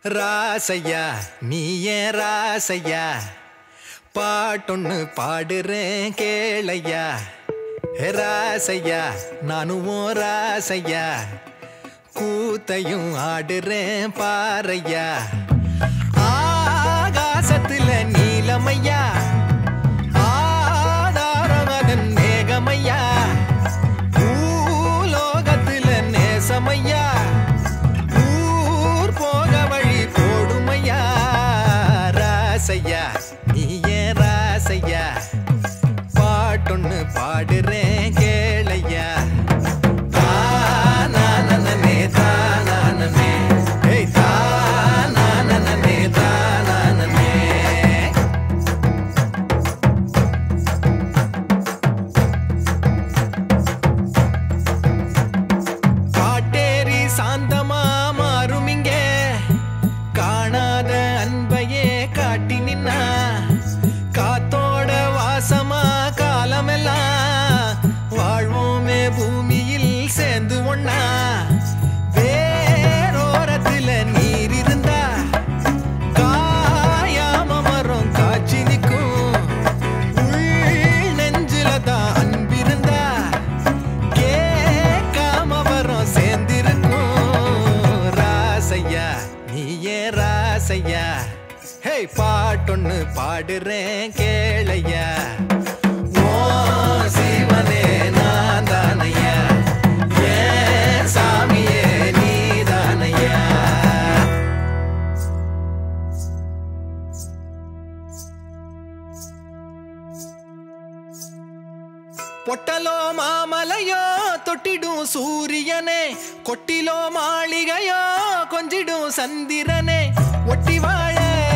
ராசையா நீ ஏன் ராசையா பாட்டொன்னு பாடுறேன் கேளையா ஹே ராசையா நானும் உன் ராசையா கூத்தையும் ஆடுறேன் பாறையா ஆகாசத்துல நீலமையா ஆதாரம் அதன் மேகமையா பூலோகத்துல நேசமையா ஊர் போக வழி போடுமையா ராசையா நீ ஏன் ராசையா பாட்டொன்னு பாடுறேன் கேளையா தானானனே, தானானனே. ஏய், தானானனே, தானானனே. காட்டேரி சாந்தமா மாறும் இங்க காணாத அன்பையே காட்டி நின்னா காத்தோட வாசமா காலமெல்லாம் வாழ்வோமே பூமியில் சேர்ந்து ஒண்ணா வேரோரத்துல நீர் இருந்தா காயாம மரம் காய்ச்சி நிற்கும் உள் நெஞ்சில தான் அன்பிருந்தா கேட்காம வரும் சேர்ந்திருக்கும் ராசையா நீ ஏன் ராசையா ஹே பாட்டொன்னு பாடுறேன் கேளையா ஓ சிவனே நான் தானையா ஏன் சாமியே நீ தானையா பொட்டலோ மாமலையோ தொட்டிடும் சூரியனே கொட்டிலோ மாளிகையோ கொஞ்சிடும் சந்திரனே ஒட்டி வாழ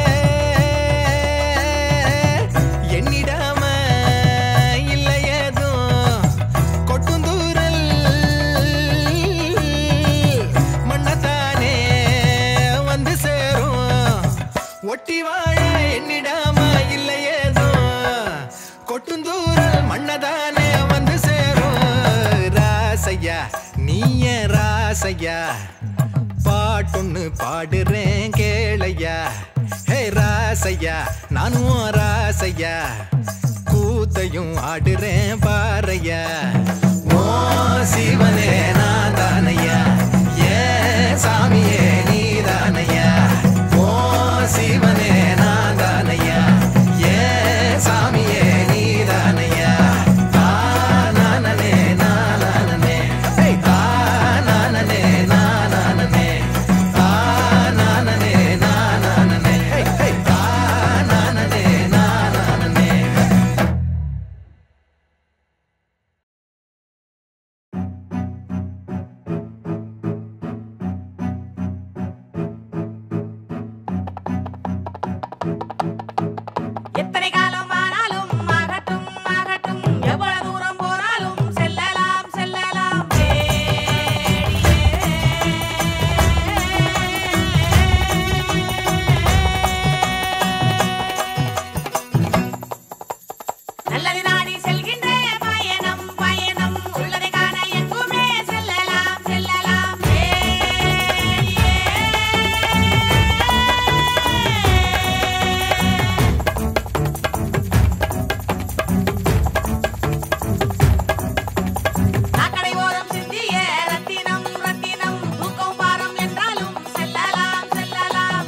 எண்ணிடாம இல்லை ஏதும் கொட்டுந்தூரல் மண்ணத்தானே வந்து சேரும் ஒட்டி வாழ எண்ணிடாம இல்லை ஏதோ கொட்டுந்தூரல் மண்ணதானே வந்து சேரும் ராசையா நீய ராசையா பாட்டொன்னு பாடுறேன் கேளையா ஹே ராசையா நானும் உன் ராசையா கூத்தையும் ஆடுறேன் பாறையா ஓ சிவனே நான் தானையா ஏ சாமியே நீ தானையா ஓ சிவனே நான் தானையா ஏ சாமியே நீ தானையா தானானனே நானானனே ஏய் தானானனே நானானனே தானானனே நானானனே ஏய் ஏய் தானானனே நானானனே எத்தனை காலம் ஆனாலும் ஆகட்டும் ஆகட்டும் எவ்வளவு தூரம் போனாலும் செல்லலாம் செல்லலாம் நல்லது நாடி செல்கின்ற பயணம் பயணம் உள்ளதை காண எங்குமே செல்லலாம் செல்லலாம் சாக்கடை ஓரம் சிந்திய ரத்தினம் ரத்தினம் தூக்கம் பாரம் என்றாலும் செல்லலாம் செல்லலாம்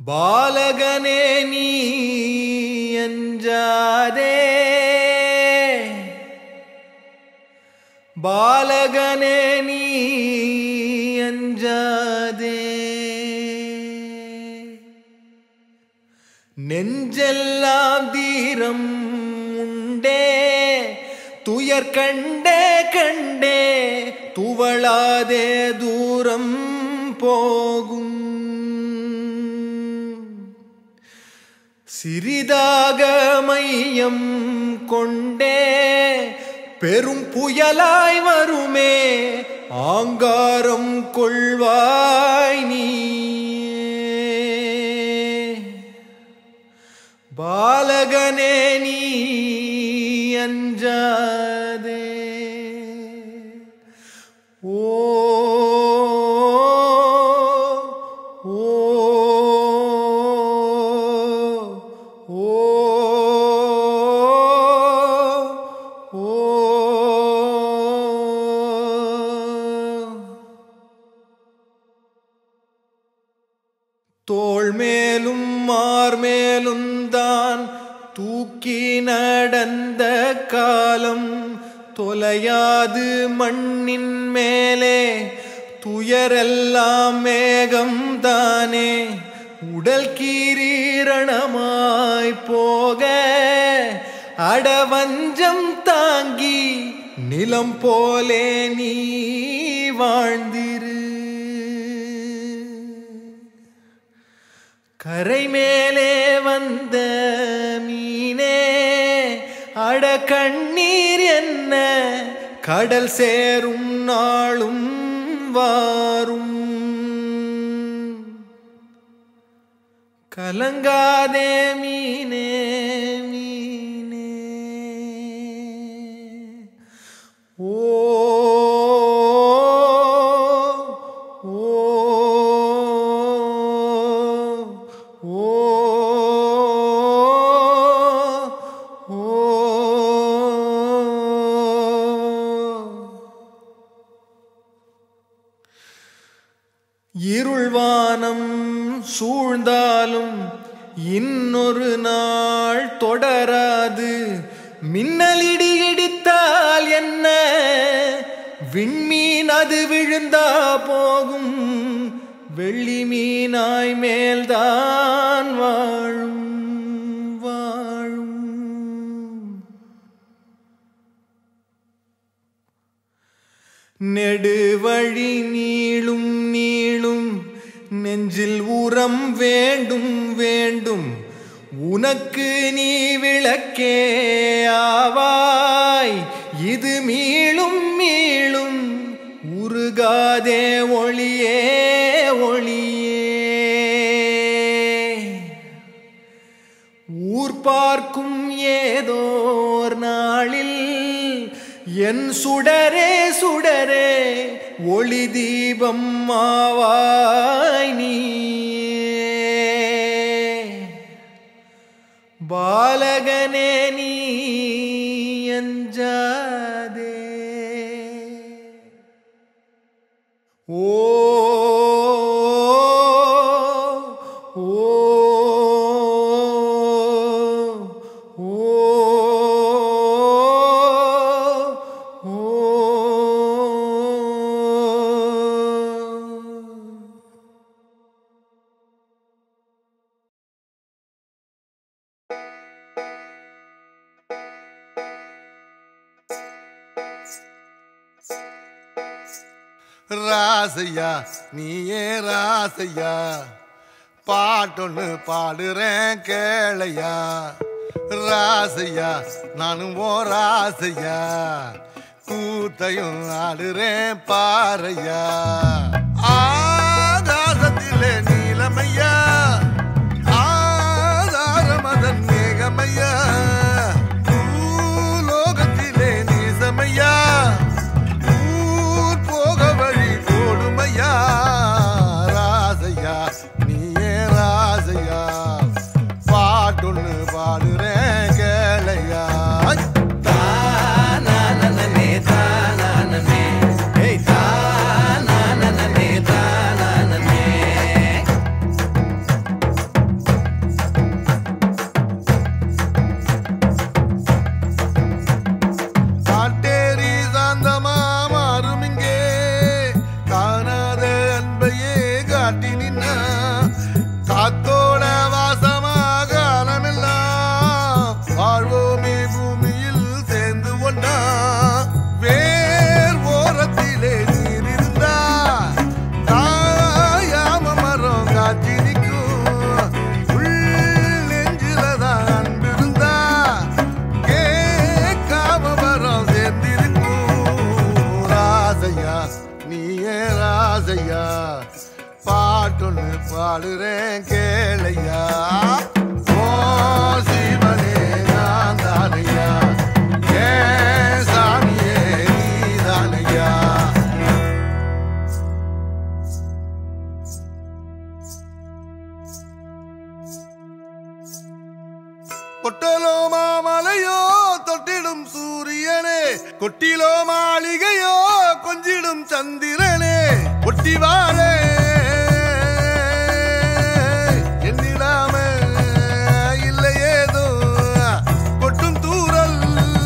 பாலகனே நீ அஞ்சாதே பாலகனே நீ அஞ்சாதே நெஞ்செல்லாம் தீரம் உண்டே துயர் கண்டே கண்டே துவளாதே தூரம் போகும் சிறிதாக மையம் கொண்டே பெரும் புயலாய் வருமே ஆங்காரம் கொள்வாய் நீ பாலகனே நீ அஞ்சாதே ஓ ஓ ஓ ஓ தோள் மேலும் மார் மேலும் தான் தூக்கி நடந்த காலம் தொலையாது மண்ணின் மேலே துயரெல்லாம் மேகம் தானே உடல் கீரீரணமாய் போக அடவஞ்சம் தாங்கி நிலம் போலே நீ வாழ்ந்திரு கரை மேலே வந்த மீனே அட கண்ணீர் என்ன கடல் சேரும் நாளும் வாரும் கலங்காதே மீனே மீனே ஓ ஓ ஓ ஓ இருள்வானம் சூழ்ந்தாலும் இன்னொரு நாள் தொடராது மின்னலிடி இடித்தால் என்ன விண்மீன் அது விழுந்தா போகும் வெள்ளி மீனாய் மேல்தான் வாழும் வாழும் நெடுவழி நீளும் நீளும் நெஞ்சில் உரம் வேண்டும் வேண்டும் உனக்கு நீ விளக்கே ஆவாய் இது மீளும் மீளும் உருகாதே ஒளியே ஒளியே ஊர் பார்க்கும் ஏதோர் நாளில் என் சுடரே சுடரே ஒளி தீபம் மாவாய் நீ பாலகனே நீ அஞ்சாதே ஓ ஓ ஓ ஓ ராசையா நீயே ராசையா பாட்டொன்னு பாடுறேன் கேளையா ராசையா நானும் ஓ ராசையா கூத்தையும் ஆடுறேன் பாறையா ஆகாசத்திலே நீலமையா ஆதாரம் அதன் மேகமையா பூலோகத்திலே நீசமையா ஊர் போக வழி கொடுமையா ராசையா நீயே ராசையா பாட்டொன்னு பாடுறேன் கேளையா தானனனே தானனனே ஏய் தானனனே தானனனே பாடுறேன் கேளையா ஓ சிவனே நான் தானையா ஏ சாமியே நீதானையா கொட்டலோ மாமலையோ தொட்டிடும் சூரியனே கொட்டிலோ மாளிகையோ கொஞ்சிடும் சந்திரனே ஒட்டிவாரே என்னிடாம இல்லை ஏதோ கொட்டும் தூரல்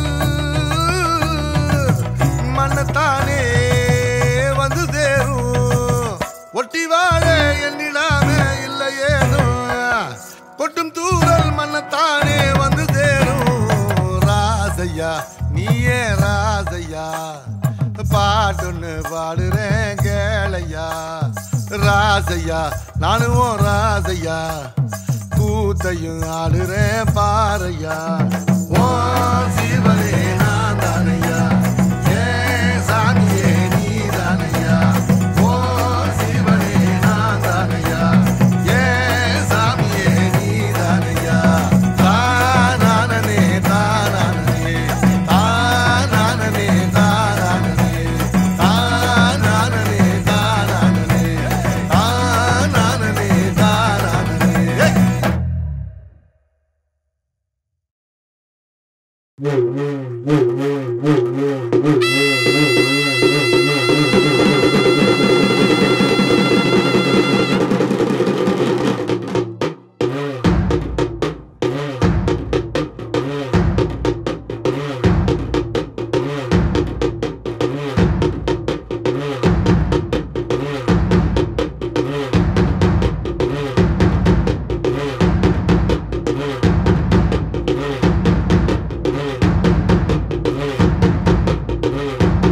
மண்ணத்தானே வந்து சேரும் ஒட்டிவாரே என்னிடாம இல்லை ஏதோ கொட்டும் தூரல் மண்ணத்தானே வந்து சேரும் ராசையா நீயே ராசையா பாட்டுன்னு பாடுறேன் கேளையா ராசையா நானும் உன் ராசையா கூத்தையும் ஆடுறேன் பாறையா ஓ சிவனே நான் தானையா ஏ சாமியே நீ தானையா ஓ சிவனே நான் தானையா ஏ சாமியே நீ தானையா தானானே தானானே தானானே தானானே தானானே தானானே தானானே தானானே ஏய் Thank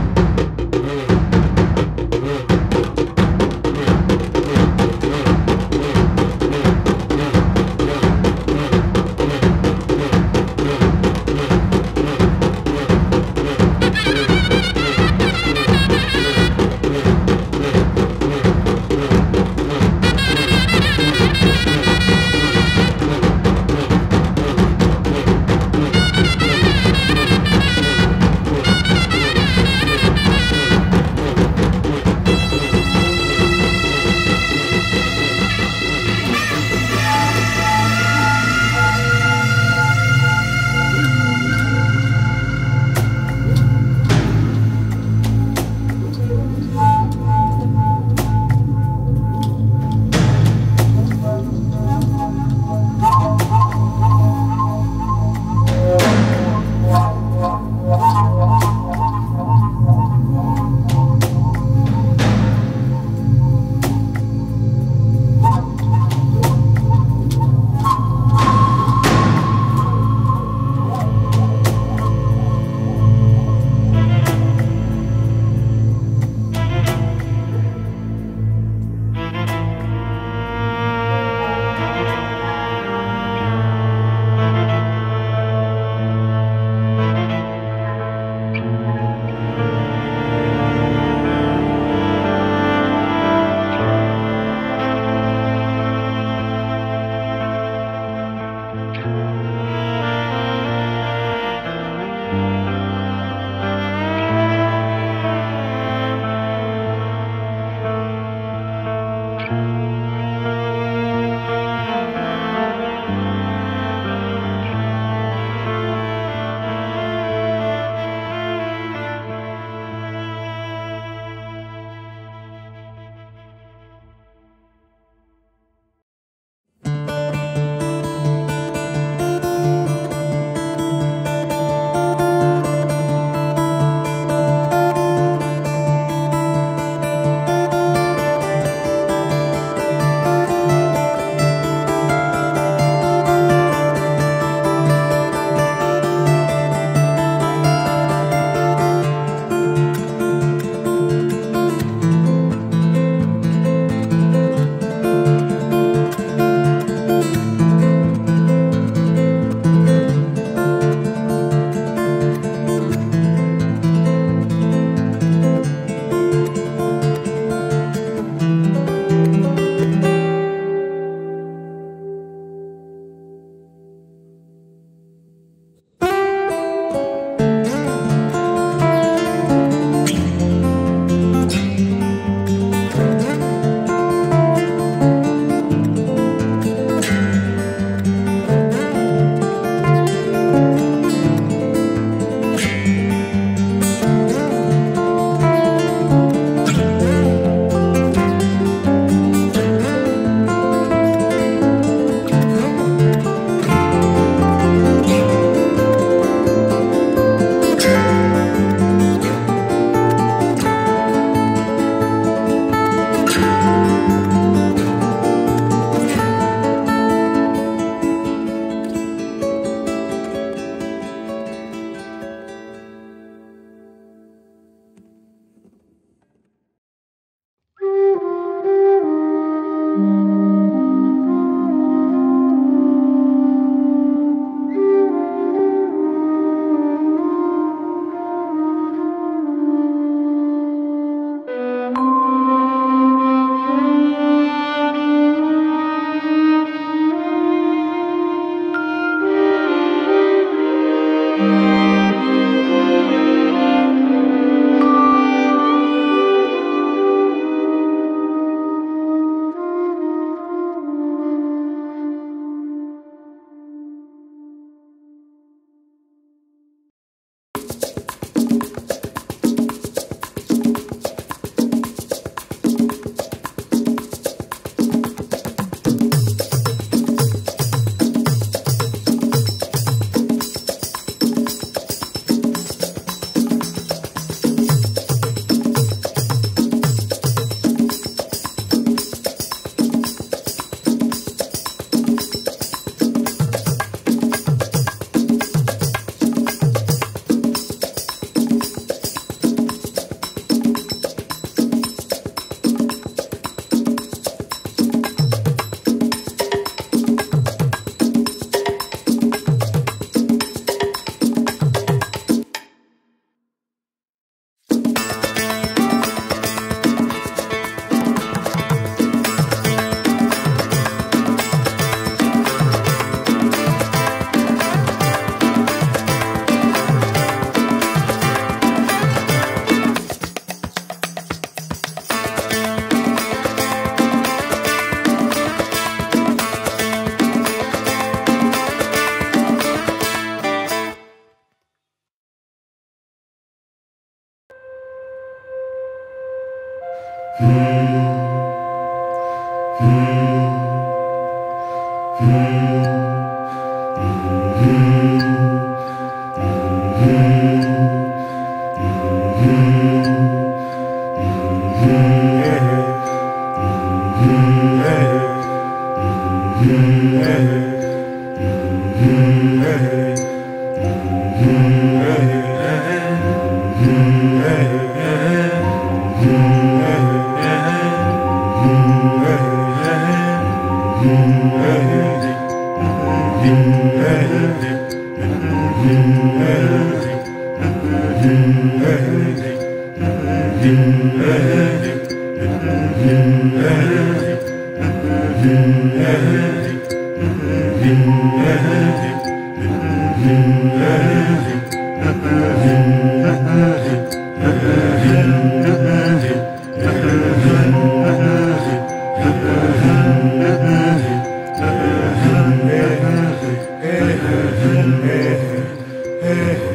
Hey,